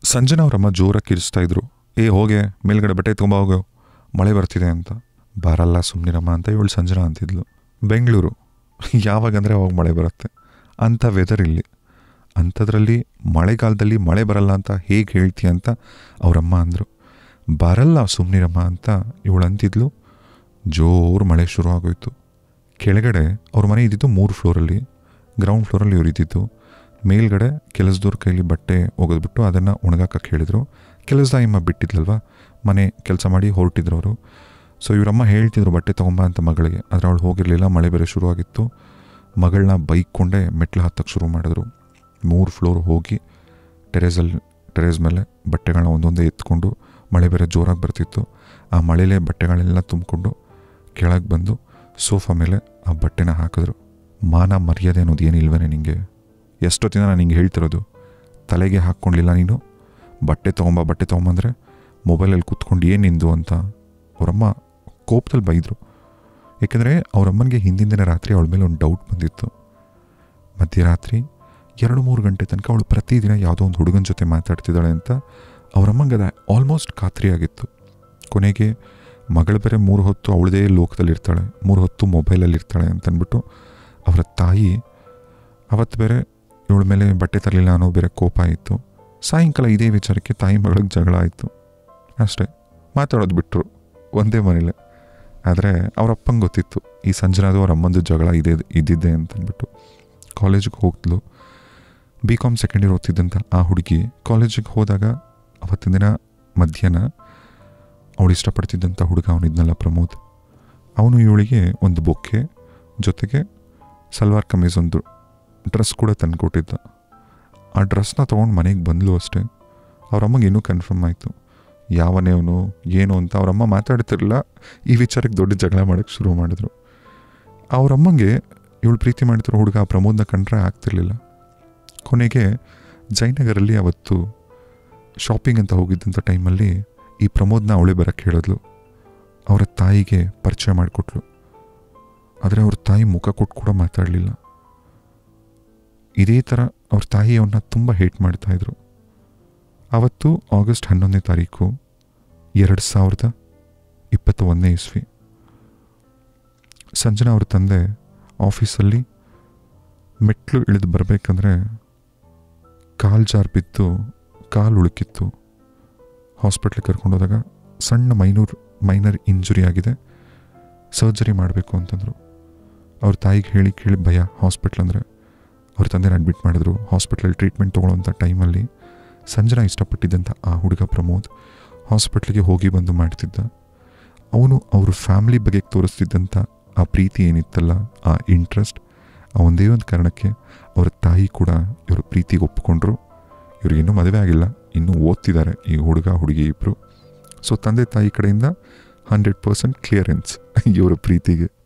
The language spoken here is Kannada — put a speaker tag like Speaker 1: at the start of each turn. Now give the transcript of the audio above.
Speaker 1: ಸಂಜನಾ ಅವರಮ್ಮ ಜೋರಾಗಿ ಕಿರಿಸ್ತಾ ಇದ್ರು ಏ ಹೋಗೆ ಮೇಲ್ಗಡೆ ಬಟ್ಟೆ ತುಂಬ ಹೋಗೋ ಮಳೆ ಬರ್ತಿದೆ ಅಂತ ಬರಲ್ಲ ಸುಮ್ಮನಿರಮ್ಮ ಅಂತ ಇವಳು ಸಂಜನಾ ಅಂತಿದ್ಲು ಬೆಂಗಳೂರು ಯಾವಾಗಂದರೆ ಅವಾಗ ಮಳೆ ಬರುತ್ತೆ ಅಂಥ ವೆದರ್ ಇಲ್ಲಿ ಅಂಥದ್ರಲ್ಲಿ ಮಳೆಗಾಲದಲ್ಲಿ ಮಳೆ ಬರಲ್ಲ ಅಂತ ಹೇಗೆ ಹೇಳ್ತೀಯ ಅಂತ ಅವರಮ್ಮ ಅಂದರು ಬರಲ್ಲ ಸುಮ್ಮನಿರಮ್ಮ ಅಂತ ಇವಳು ಅಂತಿದ್ಲು ಜೋರು ಮಳೆ ಶುರು ಆಗೋಯ್ತು ಕೆಳಗಡೆ ಅವ್ರ ಮನೆ ಇದ್ದಿದ್ದು ಮೂರು ಫ್ಲೋರಲ್ಲಿ ಗ್ರೌಂಡ್ ಫ್ಲೋರಲ್ಲಿ ಇವ್ರು ಇದ್ದಿದ್ದು ಮೇಲ್ಗಡೆ ಕೆಲಸದವ್ರ ಕೈಲಿ ಬಟ್ಟೆ ಒಗೆದ್ಬಿಟ್ಟು ಅದನ್ನು ಒಣಗಾಕಕ್ಕೆ ಹೇಳಿದರು ಕೆಲಸದ ಅಮ್ಮ ಬಿಟ್ಟಿದ್ಲಲ್ವ ಮನೆ ಕೆಲಸ ಮಾಡಿ ಹೊರಟಿದ್ರು ಅವರು ಸೊ ಇವರಮ್ಮ ಹೇಳ್ತಿದ್ರು ಬಟ್ಟೆ ತೊಗೊಂಬ ಅಂತ ಮಗಳಿಗೆ ಆದರೆ ಅವಳು ಹೋಗಿರಲಿಲ್ಲ ಮಳೆ ಬೇರೆ ಶುರುವಾಗಿತ್ತು ಮಗಳನ್ನ ಬೈಕ್ಕೊಂಡೇ ಮೆಟ್ಲು ಹತ್ತಕ್ಕೆ ಶುರು ಮಾಡಿದ್ರು ಮೂರು ಫ್ಲೋರ್ ಹೋಗಿ ಟೆರೇಸಲ್ಲಿ ಟೆರೇಸ್ ಮೇಲೆ ಬಟ್ಟೆಗಳನ್ನ ಒಂದೊಂದೇ ಎತ್ಕೊಂಡು ಮಳೆ ಬೇರೆ ಜೋರಾಗಿ ಬರ್ತಿತ್ತು ಆ ಮಳೆಲೇ ಬಟ್ಟೆಗಳೆಲ್ಲ ತುಂಬಿಕೊಂಡು ಕೆಳಗೆ ಬಂದು ಸೋಫಾ ಮೇಲೆ ಆ ಬಟ್ಟೆನ ಹಾಕಿದ್ರು ಮಾನ ಮರ್ಯಾದೆ ಅನ್ನೋದು ಏನಿಲ್ವೇ ನಿನಗೆ ಎಷ್ಟೊತ್ತಿನ ನಾನು ನಿಂಗೆ ಹೇಳ್ತಿರೋದು ತಲೆಗೆ ಹಾಕ್ಕೊಂಡಿಲ್ಲ ನೀನು ಬಟ್ಟೆ ತೊಗೊಂಬ ಬಟ್ಟೆ ತೊಗೊಂಬಂದ್ರೆ ಮೊಬೈಲಲ್ಲಿ ಕೂತ್ಕೊಂಡು ಏನು ನಿಂದು ಅಂತ ಅವರಮ್ಮ ಕೋಪದಲ್ಲಿ ಬೈದರು ಏಕೆಂದರೆ ಅವರಮ್ಮನಿಗೆ ಹಿಂದಿನ ದಿನ ರಾತ್ರಿ ಅವಳ ಮೇಲೆ ಒಂದು ಡೌಟ್ ಬಂದಿತ್ತು ಮಧ್ಯರಾತ್ರಿ ಎರಡು ಮೂರು ಗಂಟೆ ತನಕ ಅವಳು ಪ್ರತಿದಿನ ಯಾವುದೋ ಒಂದು ಹುಡುಗನ ಜೊತೆ ಮಾತಾಡ್ತಿದ್ದಾಳೆ ಅಂತ ಅವರಮ್ಮಂಗೆ ಅದು ಆಲ್ಮೋಸ್ಟ್ ಖಾತ್ರಿಯಾಗಿತ್ತು ಕೊನೆಗೆ ಮಗಳು ಬೇರೆ ಮೂರು ಹೊತ್ತು ಅವಳದೇ ಲೋಕದಲ್ಲಿರ್ತಾಳೆ ಮೂರು ಹೊತ್ತು ಮೊಬೈಲಲ್ಲಿ ಇರ್ತಾಳೆ ಅಂತಂದ್ಬಿಟ್ಟು ಅವರ ತಾಯಿ ಅವತ್ತು ಬೇರೆ ಇವಳ ಮೇಲೆ ಬಟ್ಟೆ ತರಲಿಲ್ಲ ಅನ್ನೋ ಬೇರೆ ಕೋಪ ಇತ್ತು ಸಾಯಂಕಾಲ ಇದೇ ವಿಚಾರಕ್ಕೆ ತಾಯಿ ಮಗಳಿಗೆ ಜಗಳ ಆಯಿತು ಅಷ್ಟೇ ಮಾತಾಡೋದು ಬಿಟ್ಟರು ಒಂದೇ ಮನೇಲೆ ಆದರೆ ಅವ್ರ ಅಪ್ಪಂಗೆ ಗೊತ್ತಿತ್ತು ಈ ಸಂಜನಾದು ಅವ್ರ ಅಮ್ಮಂದು ಜಗಳ ಇದೆ ಇದ್ದಿದ್ದೆ ಅಂತಂದ್ಬಿಟ್ಟು ಕಾಲೇಜಿಗೆ ಹೋಗ್ತಲು ಬಿ ಕಾಮ್ ಸೆಕೆಂಡ್ ಇಯರ್ ಓದ್ತಿದ್ದಂಥ ಆ ಹುಡುಗಿ ಕಾಲೇಜಿಗೆ ಹೋದಾಗ ಅವತ್ತಿನ ದಿನ ಮಧ್ಯಾಹ್ನ ಅವಳು ಇಷ್ಟಪಡ್ತಿದ್ದಂಥ ಹುಡುಗ ಅವನಿದ್ನಲ್ಲ ಪ್ರಮೋದ್ ಅವನು ಇವಳಿಗೆ ಒಂದು ಬೊಕ್ಕೆ ಜೊತೆಗೆ ಸಲ್ವಾರ್ ಕಮೀಸ್ ಒಂದು ಡ್ರೆಸ್ ಕೂಡ ತಂದುಕೊಟ್ಟಿದ್ದ ಆ ಡ್ರೆಸ್ನ ತೊಗೊಂಡು ಮನೆಗೆ ಬಂದಳು ಅಷ್ಟೇ ಅವ್ರಮ್ಮಗೆ ಇನ್ನೂ ಕನ್ಫರ್ಮ್ ಆಯಿತು ಯಾವನೇ ಅವನು ಏನು ಅಂತ ಅವರಮ್ಮ ಮಾತಾಡ್ತಿರಲಿಲ್ಲ ಈ ವಿಚಾರಕ್ಕೆ ದೊಡ್ಡ ಜಗಳ ಮಾಡೋಕ್ಕೆ ಶುರು ಮಾಡಿದ್ರು ಅವರಮ್ಮಂಗೆ ಇವಳು ಪ್ರೀತಿ ಮಾಡ್ತಿರೋ ಹುಡುಗ ಆ ಪ್ರಮೋದ್ನ ಕಂಡ್ರೆ ಆಗ್ತಿರ್ಲಿಲ್ಲ ಕೊನೆಗೆ ಜಯನಗರಲ್ಲಿ ಅವತ್ತು ಶಾಪಿಂಗ್ ಅಂತ ಹೋಗಿದ್ದಂಥ ಟೈಮಲ್ಲಿ ಈ ಪ್ರಮೋದ್ನ ಅವಳೇ ಬರೋಕ್ಕೆ ಹೇಳಿದ್ಲು ಅವರ ತಾಯಿಗೆ ಪರಿಚಯ ಮಾಡಿಕೊಟ್ಲು ಆದರೆ ಅವ್ರ ತಾಯಿ ಮುಖ ಕೊಟ್ಟು ಕೂಡ ಮಾತಾಡಲಿಲ್ಲ ಇದೇ ಥರ ಅವ್ರ ತಾಯಿ ಅವನ್ನ ತುಂಬ ಹೇಟ್ ಮಾಡ್ತಾಯಿದ್ರು ಅವತ್ತು ಆಗಸ್ಟ್ ಹನ್ನೊಂದನೇ ತಾರೀಕು ಎರಡು ಸಾವಿರದ ಇಪ್ಪತ್ತ ಒಂದನೇ ಇಸ್ವಿ ಸಂಜನಾ ಅವ್ರ ತಂದೆ ಆಫೀಸಲ್ಲಿ ಮೆಟ್ಲು ಇಳಿದು ಬರಬೇಕಂದ್ರೆ ಕಾಲು ಜಾರ್ ಬಿದ್ದು ಕಾಲು ಉಳುಕಿತ್ತು ಹಾಸ್ಪಿಟ್ಲಿಗೆ ಕರ್ಕೊಂಡೋದಾಗ ಸಣ್ಣ ಮೈನೂರ್ ಮೈನರ್ ಇಂಜುರಿ ಆಗಿದೆ ಸರ್ಜರಿ ಮಾಡಬೇಕು ಅಂತಂದರು ಅವ್ರ ತಾಯಿಗೆ ಹೇಳಿ ಕೇಳಿ ಭಯ ಹಾಸ್ಪಿಟ್ಲ್ ಅಂದರೆ ಅವ್ರ ತಂದೆನ ಅಡ್ಮಿಟ್ ಮಾಡಿದ್ರು ಹಾಸ್ಪಿಟ್ಲಲ್ಲಿ ಟ್ರೀಟ್ಮೆಂಟ್ ತೊಗೊಳ್ಳೋಂಥ ಟೈಮಲ್ಲಿ ಸಂಜನಾ ಇಷ್ಟಪಟ್ಟಿದ್ದಂಥ ಆ ಹುಡುಗ ಪ್ರಮೋದ್ ಹಾಸ್ಪಿಟ್ಲಿಗೆ ಹೋಗಿ ಬಂದು ಮಾಡ್ತಿದ್ದ ಅವನು ಅವ್ರ ಫ್ಯಾಮ್ಲಿ ಬಗ್ಗೆ ತೋರಿಸ್ತಿದ್ದಂಥ ಆ ಪ್ರೀತಿ ಏನಿತ್ತಲ್ಲ ಆ ಇಂಟ್ರೆಸ್ಟ್ ಆ ಒಂದೇ ಒಂದು ಕಾರಣಕ್ಕೆ ಅವ್ರ ತಾಯಿ ಕೂಡ ಇವ್ರ ಪ್ರೀತಿಗೆ ಒಪ್ಪಿಕೊಂಡ್ರು ಇವ್ರಿಗೆ ಇನ್ನೂ ಮದುವೆ ಆಗಿಲ್ಲ ಇನ್ನೂ ಓದ್ತಿದ್ದಾರೆ ಈ ಹುಡುಗ ಹುಡುಗಿ ಇಬ್ಬರು ಸೊ ತಂದೆ ತಾಯಿ ಕಡೆಯಿಂದ ಹಂಡ್ರೆಡ್ ಪರ್ಸೆಂಟ್ ಕ್ಲಿಯರೆನ್ಸ್ ಇವರ ಪ್ರೀತಿಗೆ